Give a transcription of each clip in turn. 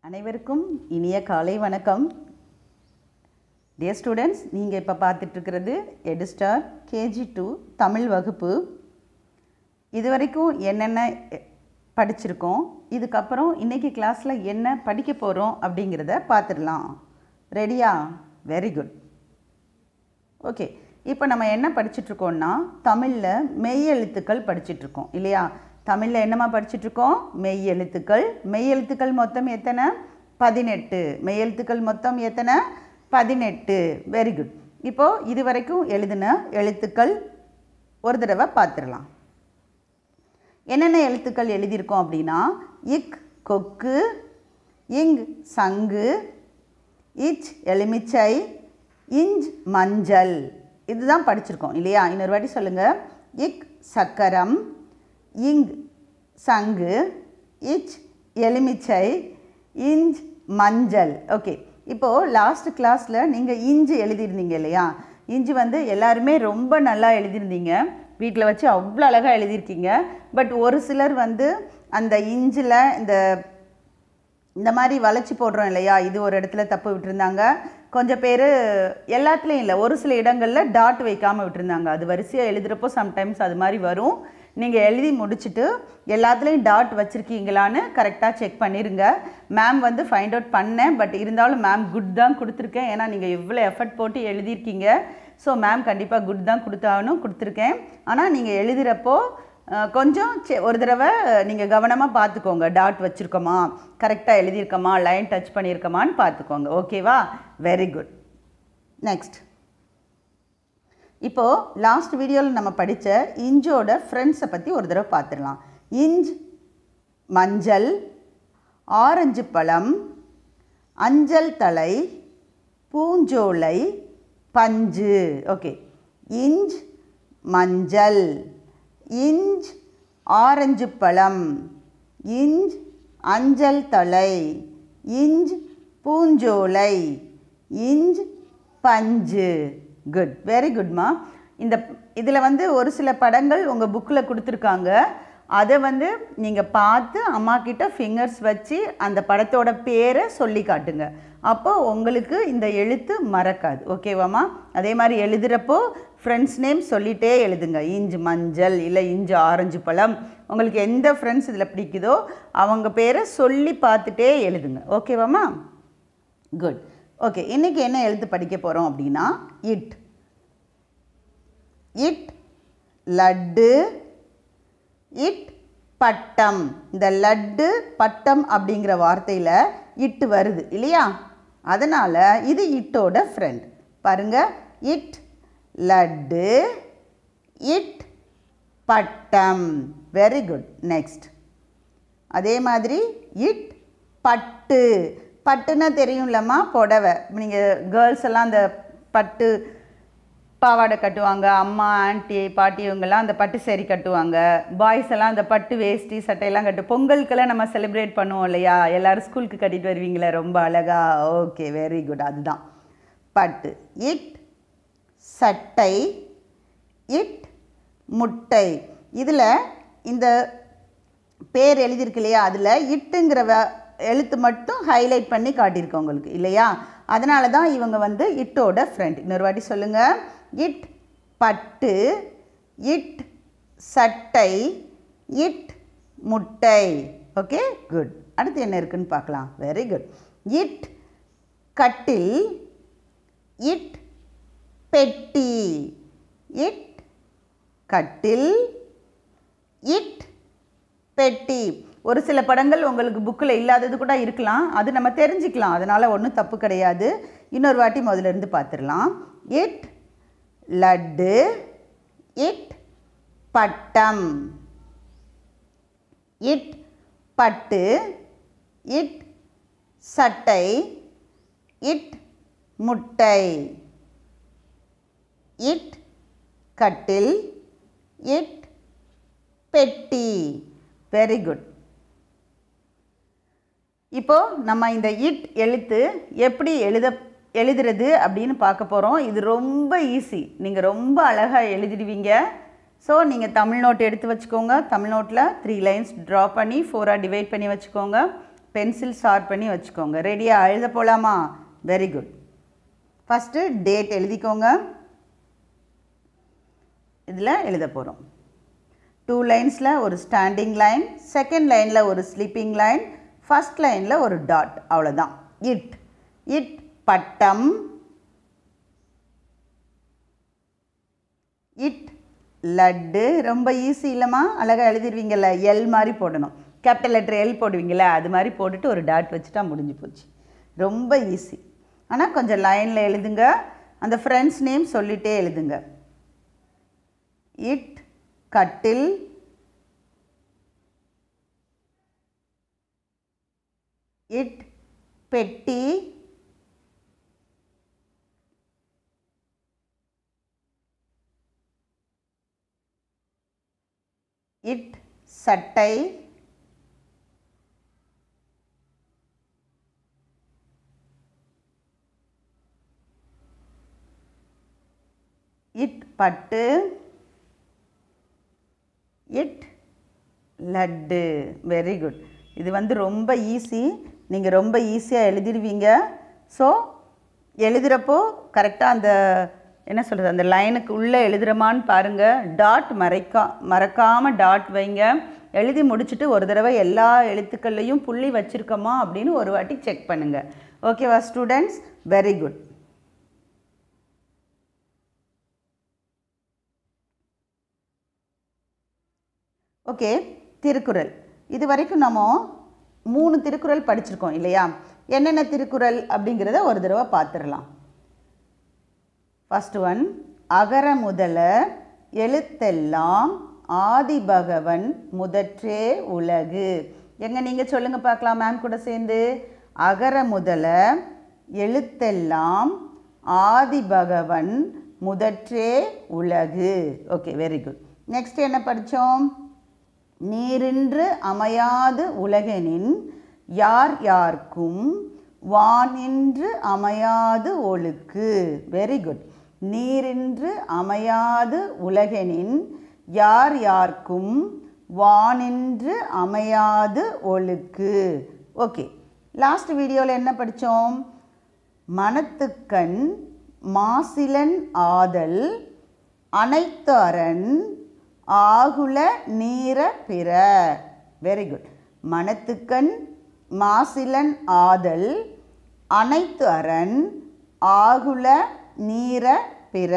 அனைவருக்கும் இனிய காலை வணக்கம் டியர் ஸ்டூடெண்ட்ஸ் நீங்கள் இப்போ பார்த்துட்ருக்கிறது எடுஸ்டார் கேஜி டூ தமிழ் வகுப்பு இது வரைக்கும் என்னென்ன எ- படிச்சிருக்கோம் இதுக்கப்புறம் இன்றைக்கி கிளாஸில் என்ன படிக்க போகிறோம் அப்படிங்கிறத பார்த்துடலாம் ரெடியா வெரி குட் ஓகே இப்போ நம்ம என்ன படிச்சிட்ருக்கோம்னா தமிழில் மெய் எழுத்துக்கள் படிச்சிட்ருக்கோம் இல்லையா தமிழில் என்னம்மா படிச்சிட்ருக்கோம் மெய் எழுத்துக்கள் மெய் எழுத்துக்கள் மொத்தம் எத்தனை பதினெட்டு மெய் எழுத்துக்கள் மொத்தம் எத்தனை பதினெட்டு வெரி குட் இப்போது இது வரைக்கும் எழுதின எழுத்துக்கள் ஒரு தடவை பார்த்துடலாம் என்னென்ன எழுத்துக்கள் எழுதியிருக்கோம் அப்படின்னா இக் கொக்கு இங் சங்கு இச் எலுமிச்சை இஞ்ச் மஞ்சள் இதுதான் படிச்சிருக்கோம் இல்லையா இன்னொரு வாட்டி சொல்லுங்கள் இக் சக்கரம் இங் சங்கு இச் எலுமிச்சை இஞ்ச் மஞ்சள் ஓகே இப்போது லாஸ்ட் கிளாஸில் நீங்கள் இஞ்சு எழுதியிருந்தீங்க இல்லையா இஞ்சு வந்து எல்லாருமே ரொம்ப நல்லா எழுதியிருந்தீங்க வீட்டில் வச்சு அவ்வளோ அழகாக எழுதியிருக்கீங்க பட் ஒரு சிலர் வந்து அந்த இஞ்சில் இந்த இந்த மாதிரி வளைச்சி போடுறோம் இல்லையா இது ஒரு இடத்துல தப்பு விட்டுருந்தாங்க கொஞ்சம் பேர் எல்லாத்துலேயும் இல்லை ஒரு சில இடங்களில் டாட் வைக்காமல் விட்டுருந்தாங்க அது வரிசையாக எழுதுகிறப்போ சம்டைம்ஸ் அது மாதிரி வரும் நீங்கள் எழுதி முடிச்சுட்டு எல்லாத்துலேயும் டாட் வச்சுருக்கீங்களான்னு கரெக்டாக செக் பண்ணிடுங்க மேம் வந்து ஃபைண்ட் அவுட் பண்ணேன் பட் இருந்தாலும் மேம் குட் தான் கொடுத்துருக்கேன் ஏன்னா நீங்கள் எவ்வளோ எஃபர்ட் போட்டு எழுதியிருக்கீங்க ஸோ மேம் கண்டிப்பாக குட் தான் கொடுத்தாலும் கொடுத்துருக்கேன் ஆனால் நீங்கள் எழுதுகிறப்போ அஹ், கொஞ்சம் செ- ஒரு தடவை நீங்கள் கவனமாக பார்த்துக்கோங்க டாட் வச்சுருக்கோமா கரெக்டாக எழுதியிருக்கோமா லைன் டச் பண்ணியிருக்கோமான்னு பார்த்துக்கோங்க ஓகேவா வெரி குட் நெக்ஸ்ட் இப்போது லாஸ்ட் வீடியோவில் நம்ம படித்த இஞ்சோட ஃப்ரெண்ட்ஸை பற்றி ஒரு தடவை பார்த்துடலாம் இஞ்ச் மஞ்சள் ஆரஞ்சு பழம் அஞ்சல் தலை பூஞ்சோலை பஞ்சு ஓகே இஞ்ச் மஞ்சள் இஞ்ச் ஆரஞ்சு பழம் இஞ்ச் அஞ்சல் தலை இஞ்ச் பூஞ்சோலை இஞ்ச் பஞ்சு குட் வெரி குட்மா இந்த இதில் வந்து ஒரு சில படங்கள் உங்கள் புக்கில் கொடுத்துருக்காங்க அதை வந்து நீங்கள் பார்த்து அம்மா கிட்ட ஃபிங்கர்ஸ் வச்சு அந்த படத்தோட பேரை சொல்லி காட்டுங்க அப்போ உங்களுக்கு இந்த எழுத்து மறக்காது ஓகேவாம்மா அதே மாதிரி எழுதுகிறப்போ ஃப்ரெண்ட்ஸ் நேம் சொல்லிட்டே எழுதுங்க இஞ்சு மஞ்சள் இல்லை இஞ்சு ஆரஞ்சு பழம் உங்களுக்கு எந்த ஃப்ரெண்ட்ஸ் இதில் பிடிக்குதோ அவங்க பேரை சொல்லி பார்த்துட்டே எழுதுங்க ஓகேவாம்மா குட் ஓகே இன்றைக்கி என்ன எழுத்து படிக்க போகிறோம் அப்படின்னா இட் இட் லட்டு இட் பட்டம் இந்த லட்டு பட்டம் அப்படிங்கிற வார்த்தையில் இட்டு வருது இல்லையா அதனால் இது இட்டோட ஃப்ரெண்ட் பாருங்க இட் லட்டு இட் பட்டம் வெரி குட் நெக்ஸ்ட் அதே மாதிரி இட் பட்டு பட்டுன்னா தெரியும்லம்மா புடவை நீங்கள் கேர்ள்ஸ் எல்லாம் அந்த பட்டு பாவாடை கட்டுவாங்க அம்மா ஆன்ட்டி பாட்டி இவங்கெல்லாம் அந்த பட்டு சேரீ கட்டுவாங்க பாய்ஸ் எல்லாம் அந்த பட்டு வேஷ்டி சட்டையெல்லாம் கட்டு பொங்கலுக்கெல்லாம் நம்ம செலிப்ரேட் பண்ணுவோம் இல்லையா எல்லாரும் ஸ்கூலுக்கு கட்டிட்டு வருவீங்களே ரொம்ப அழகா ஓகே வெரி குட் அதுதான் பட்டு இட் சட்டை இட் முட்டை இதில் இந்த பேர் எழுதியிருக்கு இல்லையா அதில் இட்டுங்கிற வ- எழுத்து மட்டும் ஹைலைட் பண்ணி காட்டியிருக்கோம் உங்களுக்கு இல்லையா அதனால தான் இவங்க வந்து இட்டோட ஃப்ரெண்ட் இன்னொரு வாட்டி சொல்லுங்கள் இட் பட்டு இட் சட்டை இட் முட்டை ஓகே குட் அடுத்து என்ன இருக்குன்னு பார்க்கலாம் வெரி குட் இட் கட்டில் இட் பெட்டி இட் கட்டில் இட் பெட்டி ஒரு சில படங்கள் உங்களுக்கு புக்கில் இல்லாதது கூட இருக்கலாம் அது நம்ம தெரிஞ்சுக்கலாம் அதனால் ஒன்றும் தப்பு கிடையாது இன்னொரு வாட்டி முதல்ல இருந்து பார்த்துடலாம் இட் லட்டு இட் பட்டம் இட் பட்டு இட் சட்டை இட் முட்டை இட் கட்டில் இட் பெட்டி வெரி குட் இப்போ நம்ம இந்த இட் எழுத்து எப்படி எழுத எழுதுறது அப்படின்னு பார்க்க போகிறோம் இது ரொம்ப ஈஸி நீங்கள் ரொம்ப அழகாக எழுதிடுவீங்க ஸோ நீங்கள் தமிழ் நோட் எடுத்து வச்சுக்கோங்க தமிழ் நோட்டில் த்ரீ லைன்ஸ் ட்ரா பண்ணி ஃபோராக டிவைட் பண்ணி வச்சுக்கோங்க பென்சில் ஷார்ப் பண்ணி வச்சுக்கோங்க ரெடியாக எழுத போகலாமா வெரி குட் ஃபஸ்ட்டு டேட் எழுதிக்கோங்க இதில் எழுத போகிறோம் டூ லைன்ஸில் ஒரு ஸ்டாண்டிங் லைன் செகண்ட் லைனில் ஒரு ஸ்லீப்பிங் லைன் ஃபஸ்ட் லைனில் ஒரு டாட் அவ்வளோதான் இட் இட் பட்டம் இட் லட்டு ரொம்ப ஈஸி இல்லைம்மா அழகாக எழுதிருவீங்கல்ல எல் மாதிரி போடணும் கேபிட்டல் லெட்டர் எல் போடுவீங்கள்ல அது மாதிரி போட்டுட்டு ஒரு டாட் வச்சுட்டா முடிஞ்சு போச்சு ரொம்ப ஈஸி ஆனால் கொஞ்சம் லைனில் எழுதுங்க அந்த ஃப்ரெண்ட்ஸ் நேம் சொல்லிட்டே எழுதுங்க இட் கட்டில் இட் பெட்டி இட் சட்டை இட் பட்டு இட் லட்டு வெரி குட் இது வந்து ரொம்ப ஈஸி நீங்கள் ரொம்ப ஈஸியாக எழுதிடுவீங்க ஸோ எழுதுகிறப்போ கரெக்டாக அந்த என்ன சொல்கிறது அந்த லைனுக்கு உள்ளே எழுதுகிறோமான்னு பாருங்கள் டாட் மறைக்கா மறக்காமல் டாட் வைங்க எழுதி முடிச்சுட்டு ஒரு தடவை எல்லா எழுத்துக்கள்லையும் புள்ளி வச்சுருக்கோமா அப்படின்னு ஒரு வாட்டி செக் பண்ணுங்கள் ஓகேவா students very good okay Thirukkural இது வரைக்கும் நம்ம மூணு திருக்குறள் படிச்சிருக்கோம் இல்லையா என்னென்ன திருக்குறள் அப்படிங்கிறத ஒரு தடவை பார்த்துடலாம் ஃபஸ்ட் ஒன் அகர முதல எழுத்தெல்லாம் ஆதிபகவன் முதற்றே உலகு எங்க நீங்கள் சொல்லுங்கள் பார்க்கலாம் மேம் கூட சேர்ந்து அகர முதல எழுத்தெல்லாம் ஆதிபகவன் முதற்றே உலகு ஓகே வெரி குட் நெக்ஸ்ட் என்ன படித்தோம் நீரின்று அமையாது உலகெனின் யார் யார்க்கும் வானின்று அமையாது ஒழுக்கு வெரி குட் நீரின்று அமையாது உலகெனின் யார் யார்க்கும் வானின்று அமையாது ஒழுக்கு ஓகே லாஸ்ட் வீடியோவில் என்ன படித்தோம் மனத்துக்கண் மாசிலன் ஆதல் அனைத்து அரண் ஆகுல நீர பிற வெரி குட் மனத்துக்கண் மாசிலன் ஆதல் அனைத்து அரண் ஆகுல நீர பிற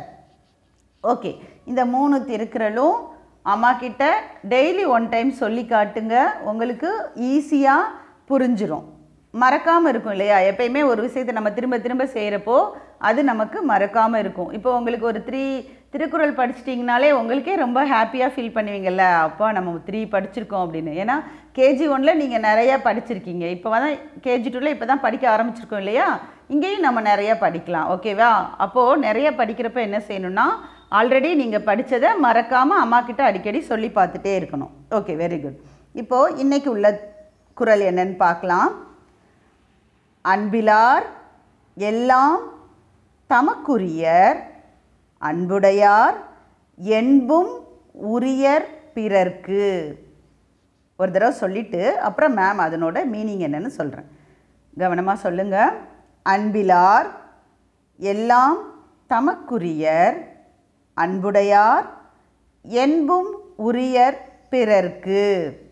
ஓகே இந்த மூணு திருக்குறளும் அம்மா கிட்ட டெய்லி ஒன் டைம் சொல்லி காட்டுங்க உங்களுக்கு ஈஸியாக புரிஞ்சிரும் மறக்காமல் இருக்கும் இல்லையா எப்பயுமே ஒரு விஷயத்தை நம்ம திரும்ப திரும்ப செய்கிறப்போ அது நமக்கு மறக்காமல் இருக்கும் இப்போ உங்களுக்கு ஒரு த்ரீ திருக்குறள் படிச்சிட்டிங்கனாலே உங்களுக்கே ரொம்ப ஹாப்பியாக ஃபீல் பண்ணுவீங்கல்ல அப்பா நம்ம த்ரீ படிச்சிருக்கோம் அப்படின்னு ஏன்னா கேஜி ஒனில் நீங்கள் நிறையா படிச்சிருக்கீங்க இப்போ தான் கேஜி டூவில் இப்போ தான் படிக்க ஆரம்பிச்சிருக்கோம் இல்லையா இங்கேயும் நம்ம நிறையா படிக்கலாம் ஓகேவா அப்போது நிறைய படிக்கிறப்ப என்ன செய்யணும்னா ஆல்ரெடி நீங்கள் படித்ததை மறக்காமல் அம்மா கிட்ட அடிக்கடி சொல்லி பார்த்துட்டே இருக்கணும் ஓகே வெரி குட் இப்போது இன்னைக்கு உள்ள குறள் என்னன்னு பார்க்கலாம் அன்பிலார் எல்லாம் தமக்குரியர் அன்புடையார் என்பும் உரியர் பிறர்க்கு ஒரு தடவை சொல்லிட்டு அப்புறம் மேம் அதனோட மீனிங் என்னன்னு சொல்கிறேன் கவனமாக சொல்லுங்க அன்பிலார் எல்லாம் தமக்குரியர் அன்புடையார் என்பும் உரியர் பிறர்க்கு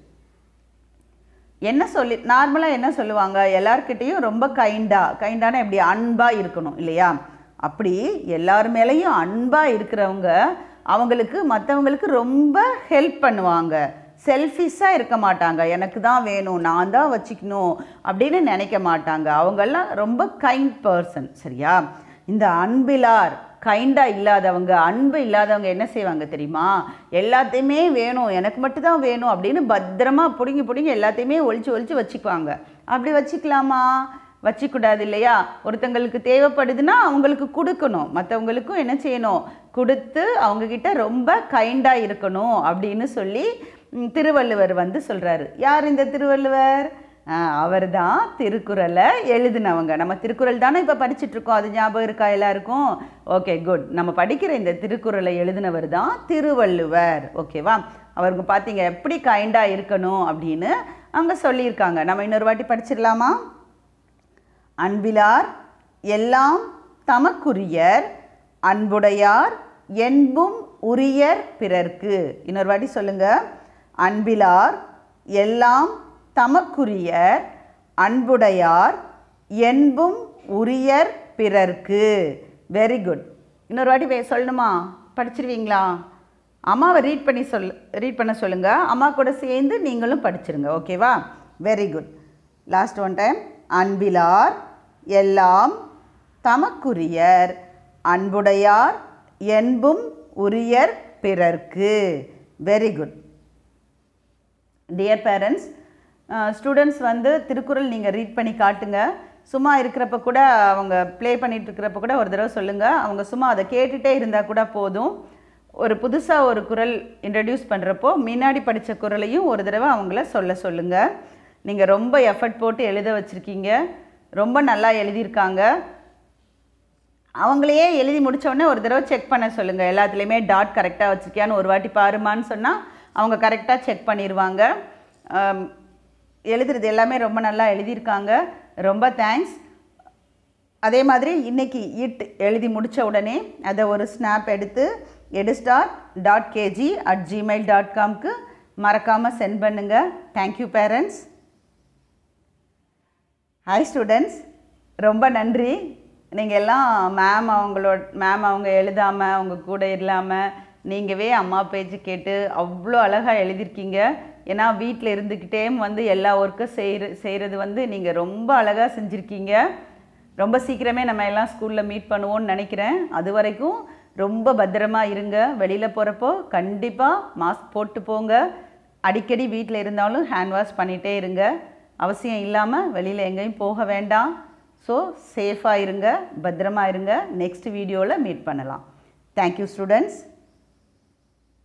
என்ன சொல்லி நார்மலாக என்ன சொல்லுவாங்க எல்லார்கிட்டேயும் ரொம்ப கைண்டாக கைண்டான எப்படி அன்பாக இருக்கணும் இல்லையா அப்படி எல்லார் மேலேயும் அன்பாக இருக்கிறவங்க அவங்களுக்கு மற்றவங்களுக்கு ரொம்ப ஹெல்ப் பண்ணுவாங்க செல்ஃபிஷாக இருக்க மாட்டாங்க எனக்கு தான் வேணும் நான் தான் வச்சுக்கணும் அப்படின்னு நினைக்க மாட்டாங்க அவங்கெல்லாம் ரொம்ப கைண்ட் பர்சன் சரியா இந்த அன்பிலார் கைண்டாக இல்லாதவங்க அன்பு இல்லாதவங்க என்ன செய்வாங்க தெரியுமா எல்லாத்தையுமே வேணும் எனக்கு மட்டும்தான் வேணும் அப்படின்னு பத்திரமா பிடுங்கி பிடுங்கி எல்லாத்தையுமே ஒழிச்சு ஒழிச்சு வச்சுக்குவாங்க அப்படி வச்சுக்கலாமா வச்சுக்கூடாது இல்லையா ஒருத்தங்களுக்கு தேவைப்படுதுன்னா அவங்களுக்கு கொடுக்கணும் மற்றவங்களுக்கும் என்ன செய்யணும் கொடுத்து அவங்கக்கிட்ட ரொம்ப கைண்டாக இருக்கணும் அப்படின்னு சொல்லி ம், திருவள்ளுவர் வந்து சொல்கிறாரு யார் இந்த திருவள்ளுவர் அவர் தான் திருக்குறளை எழுதினவங்க நம்ம திருக்குறள் தானே இப்போ படிச்சுட்டு இருக்கோம் அது ஞாபகம் இருக்கா எல்லாருக்கும் ஓகே குட் நம்ம படிக்கிற இந்த திருக்குறளை எழுதினவர் தான் திருவள்ளுவர் ஓகேவா அவருக்கு பார்த்தீங்க எப்படி கைண்டாக இருக்கணும் அப்படின்னு அங்கே சொல்லியிருக்காங்க நம்ம இன்னொரு வாட்டி படிச்சிடலாமா அன்பிலார் எல்லாம் தமக்குரியர் அன்புடையார் என்பும் உரியர் பிறர்க்கு இன்னொரு வாட்டி சொல்லுங்க அன்பிலார் எல்லாம் தமக்குரியர் அன்புடையார் என்பும் உரியர் பிறர்க்கு வெரி குட் இன்னொரு வாட்டி வே- சொல்லணுமா படிச்சிருவீங்களா அம்மாவை ரீட் பண்ணி சொல் ரீட் பண்ண சொல்லுங்கள் அம்மா கூட சேர்ந்து நீங்களும் படிச்சிருங்க ஓகேவா very good last one time அன்பிலார் எல்லாம் தமக்குரியர் அன்புடையார் என்பும் உரியர் பிறர்க்கு very good dear parents students வந்து திருக்குறள் நீங்கள் ரீட் பண்ணி காட்டுங்க சும்மா இருக்கிறப்ப கூட அவங்க ப்ளே பண்ணிட்டு இருக்கிறப்ப கூட ஒரு தடவை சொல்லுங்கள் அவங்க சும்மா அதை கேட்டுகிட்டே இருந்தால் கூட போதும் ஒரு புதுசாக ஒரு குறள் இன்ட்ரடியூஸ் பண்ணுறப்போ முன்னாடி படித்த குறளையும் ஒரு தடவை அவங்கள சொல்ல சொல்லுங்கள் நீங்கள் ரொம்ப எஃபர்ட் போட்டு எழுத வச்சுருக்கீங்க ரொம்ப நல்லா எழுதியிருக்காங்க அவங்களையே எழுதி முடிச்ச உடனே ஒரு தடவை செக் பண்ண சொல்லுங்கள் எல்லாத்துலேயுமே டாட் கரெக்டாக வச்சுருக்கியான்னு ஒரு வாட்டி பாருமான்னு சொன்னால் அவங்க கரெக்டாக செக் பண்ணிடுவாங்க ஆம், எழுதுறது எல்லாமே ரொம்ப நல்லா எழுதியிருக்காங்க ரொம்ப தேங்க்ஸ் அதே மாதிரி இன்னைக்கு இட் எழுதி முடித்த உடனே அதை ஒரு ஸ்னாப் எடுத்து edustar dot KG at Gmail dot காம்க்கு மறக்காமல் சென்ட் பண்ணுங்கள் தேங்க்யூ பேரண்ட்ஸ் ஹாய் ஸ்டூடெண்ட்ஸ் ரொம்ப நன்றி நீங்கள் எல்லாம் மேம் அவங்களோட மேம் அவங்க எழுதாமல் அவங்க கூட இல்லாமல் நீங்கவே அம்மா பேச்சு கேட்டு அவ்வளோ அழகாக எழுதியிருக்கீங்க ஏன்னா வீட்டில் இருந்துக்கிட்டே வந்து எல்லா ஒர்க்கும் செய்கிற செய்கிறது வந்து நீங்கள் ரொம்ப அழகாக செஞ்சுருக்கீங்க ரொம்ப சீக்கிரமே நம்ம எல்லாம் ஸ்கூலில் மீட் பண்ணுவோம்னு நினைக்கிறேன் அது வரைக்கும் ரொம்ப பத்திரமா இருங்க வெளியில் போகிறப்போ கண்டிப்பாக மாஸ்க் போட்டு போங்க அடிக்கடி வீட்டில் இருந்தாலும் ஹேண்ட் வாஷ் பண்ணிகிட்டே இருங்க அவசியம் இல்லாமல் வெளியில் எங்கேயும் போக வேண்டாம் ஸோ சேஃபாக இருங்க பத்திரமா இருங்க நெக்ஸ்ட் வீடியோவில் மீட் பண்ணலாம் தேங்க்யூ ஸ்டூடெண்ட்ஸ்